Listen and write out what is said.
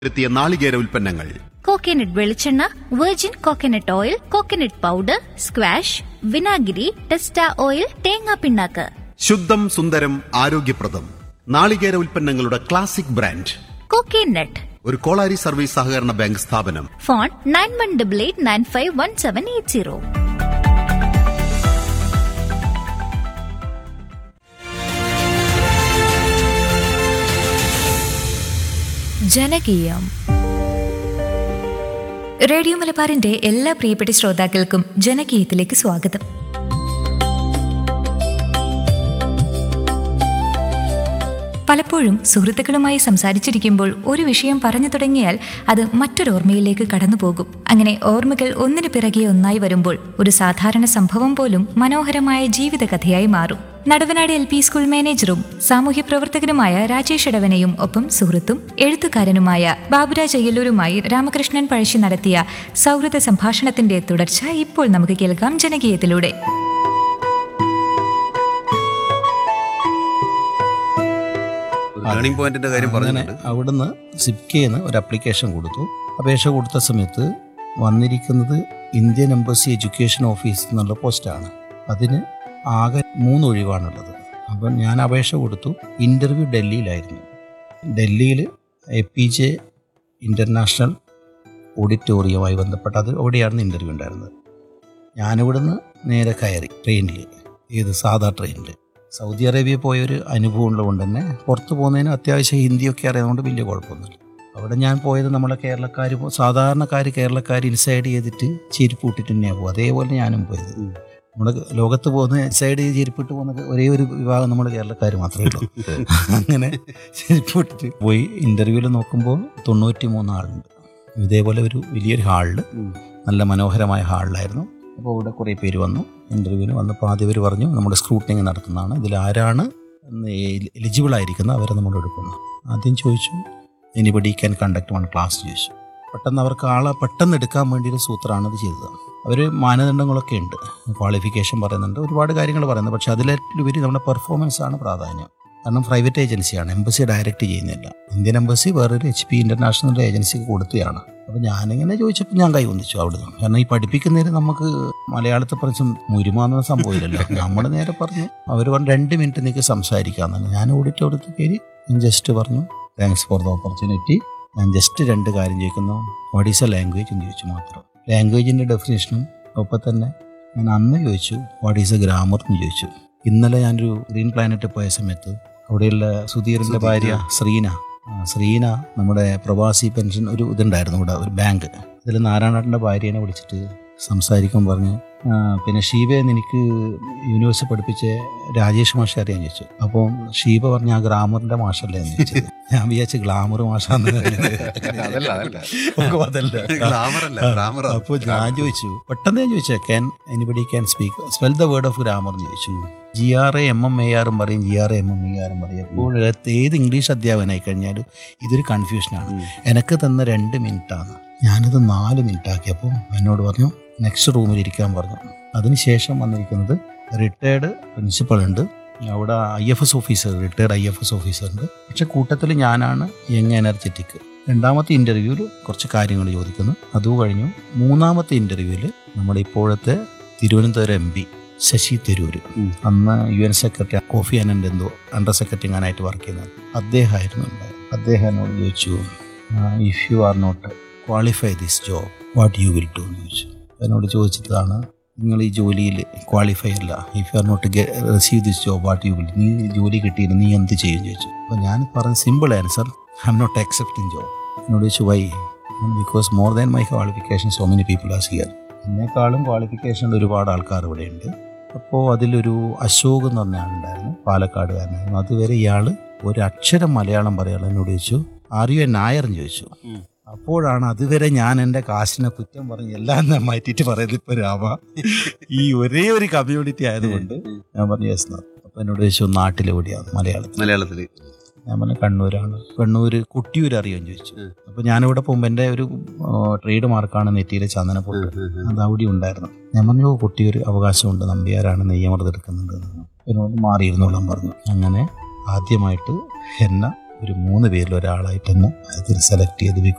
വരുത്തിയ നാളികേര ഉൽപ്പന്നങ്ങൾ കോക്കനട്ട് വെളിച്ചെണ്ണ virgin coconut oil coconut powder squash വിനാഗിരി ടെസ്റ്റ ഓയിൽ തേങ്ങാ പിണ്ണാക്ക് ശുദ്ധം സുന്ദരം ആരോഗ്യപ്രദം നാളികേര ഉൽപ്പന്നങ്ങളുടെ ക്ലാസിക് ബ്രാൻഡ് കോക്കനട്ട് ഒരു കോളാരി സർവീസ് സഹകരണ ബാങ്ക് സ്ഥാപനം phone nine one double eight nine five one seven eight zero ജനകീയം റേഡിയോ മലബാറിന്റെ എല്ലാ പ്രിയപ്പെട്ട ശ്രോതാക്കൾക്കും ജനകീയത്തിലേക്ക് സ്വാഗതം പലപ്പോഴും സുഹൃത്തുക്കളുമായി സംസാരിച്ചിരിക്കുമ്പോൾ ഒരു വിഷയം പറഞ്ഞു തുടങ്ങിയാൽ അത് മറ്റൊരു ഓർമ്മയിലേക്ക് കടന്നുപോകും അങ്ങനെ ഓർമ്മകൾ ഒന്നിനു പിറകെ ഒന്നായി വരുമ്പോൾ ഒരു സാധാരണ സംഭവം പോലും മനോഹരമായ ജീവിതകഥയായി മാറും നടുവനാട് എൽ പി സ്കൂൾ മാനേജറും സാമൂഹ്യ പ്രവർത്തകനുമായ രാജേഷ് ഇടവനെയും ഒപ്പം സുഹൃത്തും എഴുത്തുകാരനുമായ ബാബുരാജ് അയ്യല്ലൂരുമായി രാമകൃഷ്ണൻ പഴശ്ശി നടത്തിയ സൗഹൃദ സംഭാഷണത്തിന്റെ തുടർച്ച ഇപ്പോൾ നമുക്ക് കേൾക്കാം ജനകീയത്തിലൂടെ ടേണിംഗ് പോയിന്റിന്റെ കാര്യം അങ്ങനെ പറഞ്ഞിട്ടുണ്ട് അവിടുന്ന് സിപ്കേന്ന് ഒരു അപ്ലിക്കേഷൻ കൊടുത്തു അപേക്ഷ കൊടുത്ത സമയത്ത് വന്നിരിക്കുന്നത് ഇന്ത്യൻ എംബസി എഡ്യൂക്കേഷൻ ഓഫീസ് എന്നുള്ള പോസ്റ്റാണ് അതിന് ആകെ മൂന്ന് ഒഴിവാണുള്ളത് അപ്പം ഞാൻ അപേക്ഷ കൊടുത്തു ഇൻ്റർവ്യൂ ഡൽഹിയിലായിരുന്നു ഡൽഹിയിൽ എ പി ജെ ഇൻ്റർനാഷണൽ ഓഡിറ്റോറിയവുമായി ബന്ധപ്പെട്ട് അത് അവിടെയാണ് ഇൻ്റർവ്യൂ ഉണ്ടായിരുന്നത് ഞാനിവിടുന്ന് നേരെ കയറി ട്രെയിനിൽ ഏത് സാധാ ട്രെയിനിൽ സൗദി അറേബ്യ പോയൊരു അനുഭവം ഉള്ളതുകൊണ്ട് തന്നെ പുറത്ത് പോകുന്നതിന് അത്യാവശ്യം ഹിന്ദിയൊക്കെ അറിയാവുന്നതുകൊണ്ട് വലിയ കുഴപ്പമൊന്നുമില്ല അവിടെ ഞാൻ പോയത് നമ്മളെ കേരളക്കാർ സാധാരണക്കാർ കേരളക്കാർ ഇൻസൈഡ് ചെയ്തിട്ട് ചെരുപ്പ് ഇട്ടിട്ട് തന്നെയാണ് പോകും അതേപോലെ ഞാനും പോയത് നമ്മുടെ ലോകത്ത് പോകുന്ന ഇൻസൈഡ് ചെയ്ത് ചെരുപ്പിട്ട് പോകുന്ന ഒരേ ഒരു വിഭാഗം നമ്മൾ കേരളക്കാർ മാത്രമേ ഉള്ളൂ അങ്ങനെ ചെരുപ്പ് ഇട്ടിട്ട് പോയി ഇൻ്റർവ്യൂവിൽ നോക്കുമ്പോൾ തൊണ്ണൂറ്റി മൂന്ന് ആളുണ്ട് ഇതേപോലെ ഒരു വലിയൊരു ഹാളിൽ നല്ല മനോഹരമായ ഹാളിലായിരുന്നു അപ്പോൾ ഇവിടെ കുറേ പേര് വന്നു ഇൻ്റർവ്യൂവിന് വന്നപ്പോൾ ആദ്യം ഇവർ പറഞ്ഞു നമ്മുടെ സ്ക്രൂട്ടനിങ് നടത്തുന്നതാണ് ഇതിൽ ആരാണ് എലിജിബിൾ ആയിരിക്കുന്നത് അവരെ നമ്മൾ എടുക്കുന്നു ആദ്യം ചോദിച്ചു anybody can conduct one class ചോദിച്ചു പെട്ടെന്ന് അവർക്ക് ആളെ പെട്ടെന്ന് എടുക്കാൻ വേണ്ടി ഒരു സൂത്രമാണ് ഇത് ചെയ്തത് അവർ മാനദണ്ഡങ്ങളൊക്കെ ഉണ്ട് ക്വാളിഫിക്കേഷൻ പറയുന്നുണ്ട് ഒരുപാട് കാര്യങ്ങൾ പറയുന്നുണ്ട് പക്ഷേ അതിലുപരി നമ്മുടെ പെർഫോമൻസ് ആണ് പ്രാധാന്യം കാരണം പ്രൈവറ്റ് ഏജൻസിയാണ് എംബസി ഡയറക്റ്റ് ചെയ്യുന്നില്ല ഇന്ത്യൻ എംബസി വേറൊരു എച്ച് പി ഇൻ്റർനാഷണൽ ഏജൻസിക്ക് കൊടുത്തതാണ് അപ്പോൾ ഞാനിങ്ങനെ ചോദിച്ചപ്പോൾ ഞാൻ കൈ ഒന്നിച്ചു അവിടുന്ന് കാരണം ഈ പഠിപ്പിക്കുന്നതിന് നമുക്ക് മലയാളത്തെ പറിച്ചും മുരുമാന്ന സംഭവമില്ലല്ലോ നമ്മൾ നേരെ പറഞ്ഞു അവർ പറഞ്ഞു രണ്ട് മിനിറ്റ് നിനക്ക് സംസാരിക്കാമെന്നാണ് ഞാൻ ഓഡിറ്റോറിയത്തിൽ കയറി ഞാൻ ജസ്റ്റ് പറഞ്ഞു താങ്ക്സ് ഫോർ ദ ഓപ്പർച്യൂണിറ്റി ഞാൻ ജസ്റ്റ് രണ്ട് കാര്യം ചോദിക്കുന്നു വാട്ട് ഈസ് എ ലാംഗ്വേജ് എന്ന് ചോദിച്ചു മാത്രം ലാംഗ്വേജിൻ്റെ ഡെഫിനേഷനും ഒപ്പം തന്നെ ഞാൻ അന്ന് ചോദിച്ചു വാട്ട് ഈസ് എ ഗ്രാമർ എന്ന് ചോദിച്ചു ഇന്നലെ ഞാനൊരു ഗ്രീൻ പ്ലാനറ്റ് പോയ സമയത്ത് അവിടെയുള്ള സുധീറിൻ്റെ ഭാര്യ ശ്രീന ആ, ശ്രീന നമ്മുടെ പ്രവാസി പെൻഷൻ ഒരു ഇതുണ്ടായിരുന്നു ഇവിടെ ഒരു ബാങ്ക് ഇതിൽ നാരായണേട്ടൻ്റെ ഭാര്യേനെ വിളിച്ചിട്ട് സംസാരിക്കാൻ പറഞ്ഞ് ആ, പിന്നെ ഷീബയെന്ന് എനിക്ക് യൂണിവേഴ്സിറ്റി പഠിപ്പിച്ച രാജേഷ് മാഷെ അറിയാൻ ചോദിച്ചു അപ്പോൾ ഷീബ പറഞ്ഞ ആ ഗ്രാമറിൻ്റെ മാഷല്ലേ എന്ന് ചോദിച്ചത് ഞാൻ വിചാരിച്ചു ഗ്ലാമർ മാഷാന്ന് അതല്ല, അതല്ല. അപ്പോൾ അതല്ല ഗ്ലാമർ അല്ല ഗ്രാമർ അപ്പോൾ ഞാൻ ചോദിച്ചു പെട്ടെന്ന് ഞാൻ ചോദിച്ചു can anybody can speak spell the word of grammar എന്ന് ചോദിച്ചു G R A M M A ആറും പറയും G R A M M E ആറും പറയും അപ്പോൾ ഏത് ഇംഗ്ലീഷ് അധ്യാപകനായി കഴിഞ്ഞാലും ഇതൊരു കൺഫ്യൂഷനാണ് എനിക്ക് തന്ന രണ്ട് മിനിറ്റാണ് ഞാനിത് നാല് മിനിറ്റ് ആക്കിയപ്പോൾ എന്നോട് പറഞ്ഞു നെക്സ്റ്റ് റൂമിൽ ഇരിക്കാൻ പറഞ്ഞു അതിനുശേഷം വന്നിരിക്കുന്നത് റിട്ടയർഡ് പ്രിൻസിപ്പൾ ഉണ്ട് അവിടെ I F S officer retired I F S officer ഉണ്ട് പക്ഷെ കൂട്ടത്തിൽ ഞാനാണ് യങ് എനർജറ്റിക് രണ്ടാമത്തെ ഇൻ്റർവ്യൂവിൽ കുറച്ച് കാര്യങ്ങൾ ചോദിക്കുന്നു അതും കഴിഞ്ഞു മൂന്നാമത്തെ ഇൻ്റർവ്യൂവിൽ നമ്മുടെ ഇപ്പോഴത്തെ തിരുവനന്തപുരം എം പി ശശി തരൂർ അന്ന് യു എൻ സെക്രട്ടറി കോഫി അനൻ്റെ എന്തോ അണ്ടർ സെക്രട്ടറി ഞാനായിട്ട് വർക്ക് ചെയ്യുന്നത് അദ്ദേഹമായിരുന്നു ഉണ്ടായത് അദ്ദേഹം എന്നോട് ചോദിച്ചു if you are not qualify this job what you will do എന്ന് ചോദിച്ചു എന്നോട് ചോദിച്ചതാണ് നിങ്ങൾ ഈ ജോലിയിൽ ക്വാളിഫൈ അല്ല if you are not receive this job what you will നീ ഈ ജോലി കിട്ടിയിട്ട് നീ എന്ത് ചെയ്യും ചോദിച്ചു അപ്പോൾ ഞാൻ പറഞ്ഞ simple answer I'm not accepting job എന്നോട് ചോദിച്ചു why because more than my qualification so many people as here എന്നെക്കാളും ക്വാളിഫിക്കേഷൻ ഉള്ള ഒരുപാട് ആൾക്കാർ ഇവിടെ ഉണ്ട് അപ്പോൾ അതിലൊരു അശോക് എന്ന് പറഞ്ഞ ആളുണ്ടായിരുന്നു പാലക്കാടുകാരനായിരുന്നു അതുവരെ ഇയാൾ ഒരു അക്ഷരം മലയാളം പറയാൻ എന്നോട് ചോദിച്ചു ആർ യു എ നായർ എന്ന് ചോദിച്ചു അപ്പോഴാണ് അതുവരെ ഞാൻ എൻ്റെ കാശിനെ കുറ്റം പറഞ്ഞ് എല്ലാം ഞാൻ മാറ്റിയിട്ട് പറയുന്നത് ഇപ്പൊ രാമ ഈ ഒരേ ഒരു കമ്മ്യൂണിറ്റി ആയതുകൊണ്ട് ഞാൻ പറഞ്ഞു യെസ് അപ്പൊ എന്നോട് ചോദിച്ചു നാട്ടിലെവിടെയാണ് മലയാളത്തിൽ മലയാളത്തില് ഞാൻ പറഞ്ഞു കണ്ണൂരാണ് കണ്ണൂർ കുട്ടിയൂർ അറിയാൻ ചോദിച്ചു അപ്പൊ ഞാനിവിടെ പോകുമ്പോൾ എൻ്റെ ഒരു ട്രേഡ് മാർക്കാണ് നെറ്റിയിലെ ചന്ദനപ്പൊട്ട് അത് അവിടെ ഉണ്ടായിരുന്നു ഞാൻ പറഞ്ഞു "ഓ, കുട്ടിയൊരു അവകാശമുണ്ട് നമ്പ്യാരാണ് നെയ്യമൃത് എടുക്കുന്നുണ്ട് എന്ന് പറഞ്ഞു. എന്നോട് മാറിയിരുന്നോളാൻ പറഞ്ഞു അങ്ങനെ ആദ്യമായിട്ട് എന്നെ ഒരു മൂന്ന് പേരിൽ ഒരാളായിട്ട് തന്നെ അതിൽ സെലക്ട് ചെയ്ത്